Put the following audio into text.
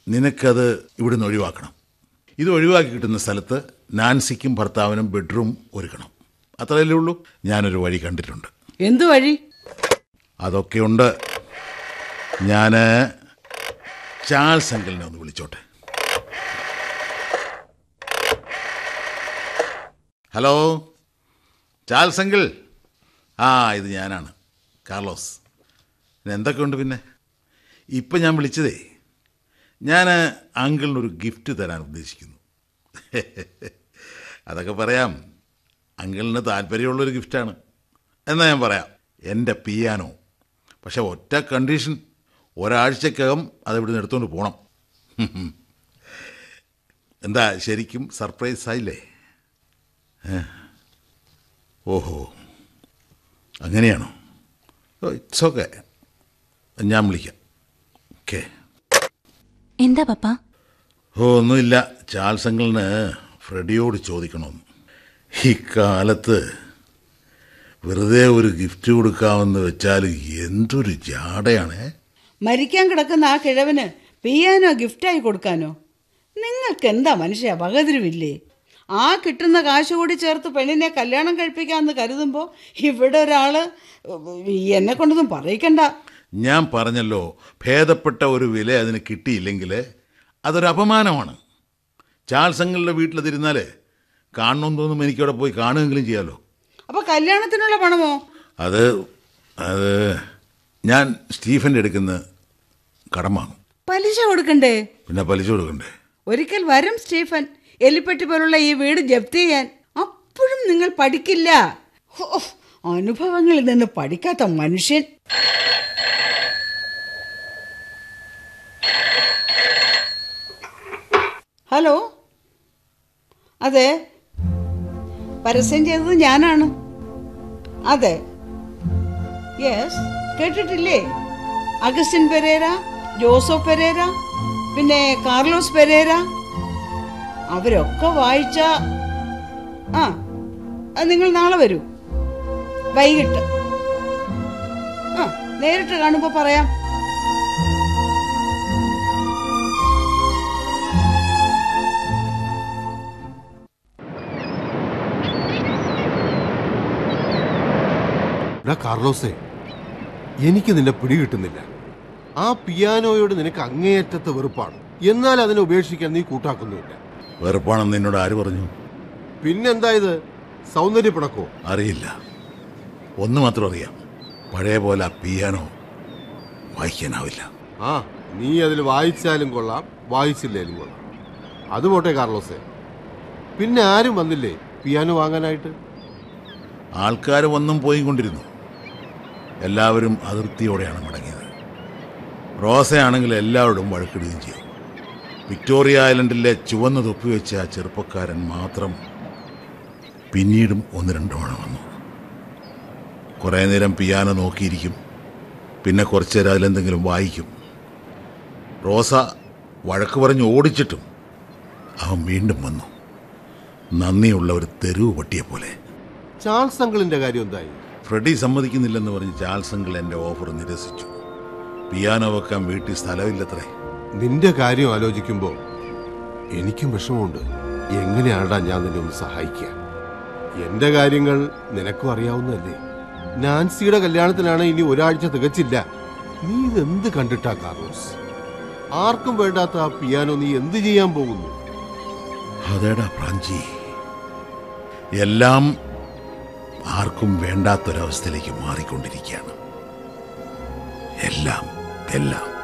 നിനക്കത് ഇവിടുന്ന് ഒഴിവാക്കണം ഇത് ഒഴിവാക്കി കിട്ടുന്ന സ്ഥലത്ത് നാൻസിക്കും ഭർത്താവിനും ബെഡ്റൂം ഒരുക്കണം അത്രയല്ലേ ഉള്ളൂ ഞാനൊരു വഴി കണ്ടിട്ടുണ്ട് എന്തു വഴി അതൊക്കെയുണ്ട് ഞാൻ ചാൾസ് അങ്കിളിനെ ഒന്ന് വിളിച്ചോട്ടെ ഹലോ ചാൾസ് അങ്കിൾ ആ ഇത് ഞാനാണ് കാർലോസ് പിന്നെ എന്തൊക്കെയുണ്ട് പിന്നെ ഇപ്പം ഞാൻ വിളിച്ചതേ ഞാൻ അങ്കിളിനൊരു ഗിഫ്റ്റ് തരാൻ ഉദ്ദേശിക്കുന്നു അതൊക്കെ പറയാം അങ്കിളിന് താല്പര്യമുള്ളൊരു ഗിഫ്റ്റാണ് എന്നാൽ ഞാൻ പറയാം എൻ്റെ പിയാനോ പക്ഷെ ഒറ്റ കണ്ടീഷൻ ഒരാഴ്ചക്കകം അത് ഇവിടുന്ന് എടുത്തുകൊണ്ട് പോകണം എന്താ ശരിക്കും സർപ്രൈസ് ആയില്ലേ ഏ? ഓഹോ അങ്ങനെയാണോ ഇറ്റ്സ് ഓക്കെ ഞാൻ വിളിക്കാം ഓക്കെ എന്താ പപ്പ ഓ ഒന്നുമില്ല ചാൾസ് അങ്കിളിന് ഫ്രെഡിയോട് ചോദിക്കണമെന്ന് ഈ കാലത്ത് വെറുതെ ഒരു ഗിഫ്റ്റ് കൊടുക്കാമെന്ന് വെച്ചാൽ എന്തൊരു ജാടയാണേ മരിക്കാൻ കിടക്കുന്ന ആ കിഴവന് പിയാനോ ഗിഫ്റ്റായി കൊടുക്കാനോ നിങ്ങൾക്ക് എന്താ മനുഷ്യ വകതിരിവില്ലേ ആ കിട്ടുന്ന കാശ് കൂടി ചേർത്ത് പെണ്ണിനെ കല്യാണം കഴിപ്പിക്കാമെന്ന് കരുതുമ്പോൾ ഇവിടെ ഒരാള് എന്നെ കൊണ്ടൊന്നും പറയിക്കണ്ട ഞാൻ പറഞ്ഞല്ലോ ഭേദപ്പെട്ട ഒരു വില അതിന് കിട്ടിയില്ലെങ്കിൽ അതൊരു അപമാനമാണ് ചാൾസ് അങ്കിളുടെ വീട്ടിലതിരുന്നാൽ കാണണമെന്ന് തോന്നുമ്പോൾ എനിക്കവിടെ പോയി കാണുകയെങ്കിലും ചെയ്യാമല്ലോ അപ്പൊ കല്യാണത്തിനുള്ള പണമോ അത് അത് ഞാൻ സ്റ്റീഫൻ്റെ എടുക്കുന്ന കടം വാങ്ങും പലിശ കൊടുക്കണ്ടേ പിന്നെ പലിശ കൊടുക്കണ്ടേ ഒരിക്കൽ വരും സ്റ്റീഫൻ എലിപ്പെട്ടി പോലുള്ള ഈ വീട് ജപ്തി ചെയ്യാൻ അപ്പോഴും നിങ്ങൾ പഠിക്കില്ല ഹോ, അനുഭവങ്ങളിൽ നിന്ന് പഠിക്കാത്ത മനുഷ്യൻ ഹലോ അതെ പരസ്യം ചെയ്തത് ഞാനാണ് അതെ യെസ് കേട്ടിട്ടില്ലേ അഗസ്റ്റിൻ പെരേര ജോസോ പെരേര പിന്നെ കാർലോസ് പെരേര അവരൊക്കെ വായിച്ച ആ അത് നിങ്ങൾ നാളെ വരൂ വൈകിട്ട് ആ നേരിട്ട് കാണുമ്പോൾ പറയാം എടാ കാർലോസേ എനിക്ക് നിന്നെ പിടികിട്ടുന്നില്ല ആ പിയാനോയോട് നിനക്ക് അങ്ങേയറ്റത്തെ വെറുപ്പാണ് എന്നാൽ അതിനെ ഉപേക്ഷിക്കാൻ നീ കൂട്ടാക്കുന്നുമില്ല വെറുപ്പാണെന്ന് എന്നോട് ആര് പറഞ്ഞു പിന്നെന്താ ഇത് സൗന്ദര്യപ്പിണക്കോ അറിയില്ല ഒന്ന് മാത്രം അറിയാം പഴയ പോലെ ആ പിയാനോ വായിക്കാനാവില്ല ആ നീ അതിൽ വായിച്ചാലും കൊള്ളാം വായിച്ചില്ലേലും കൊള്ളാം അത് പോട്ടെ കാർലോസേ പിന്നെ ആരും വന്നില്ലേ പിയാനോ വാങ്ങാനായിട്ട് ആൾക്കാർ വന്നും പോയി കൊണ്ടിരുന്നു എല്ലാവരും അതിർത്തിയോടെയാണ് മടങ്ങിയത് റോസയാണെങ്കിൽ എല്ലാവരോടും വഴക്കിടുകയും ചെയ്തു വിക്ടോറിയ ഐലൻഡിലെ ചുവന്ന തൊപ്പി വെച്ച ആ ചെറുപ്പക്കാരൻ മാത്രം പിന്നീടും ഒന്ന് രണ്ടു തവണ വന്നു കുറേ നേരം പിയാനോ നോക്കിയിരിക്കും പിന്നെ കുറച്ച് നേരം അതിലെന്തെങ്കിലും വായിക്കും റോസ വഴക്ക് പറഞ്ഞ് ഓടിച്ചിട്ടും അവൻ വീണ്ടും വന്നു നന്ദിയുള്ള ഒരു തെരുവ് പട്ടിയെ പോലെ ചാൾസ് അങ്കിളിന്റെ കാര്യം എന്തായി ഫ്രെഡി സമ്മതിക്കുന്നില്ലെന്ന് പറഞ്ഞ് ചാൾസ് അങ്കിൾ എൻ്റെ ഓഫർ നിരസിച്ചു പിയാനോ വെക്കാൻ വീട്ടിൽ സ്ഥലമില്ലത്രേ നിന്റെ കാര്യം ആലോചിക്കുമ്പോൾ എനിക്കും വിഷമമുണ്ട് എങ്ങനെയാണ്ടാ ഞാൻ നിന്നെ ഒന്ന് സഹായിക്കുക എന്റെ കാര്യങ്ങൾ നിനക്കും അറിയാവുന്നതല്ലേ നാൻസിയുടെ കല്യാണത്തിനാണ് ഇനി ഒരാഴ്ച തികച്ചില്ല നീ ഇതെന്ത് കണ്ടിട്ടാ കാർലോസ് ആർക്കും വേണ്ടാത്ത ആ പിയാനോ നീ എന്ത് ചെയ്യാൻ പോകുന്നു അതേടാ പ്രാഞ്ചി എല്ലാം ആർക്കും വേണ്ടാത്തൊരവസ്ഥയിലേക്ക് മാറിക്കൊണ്ടിരിക്കുകയാണ് എല്ലാം എല്ലാം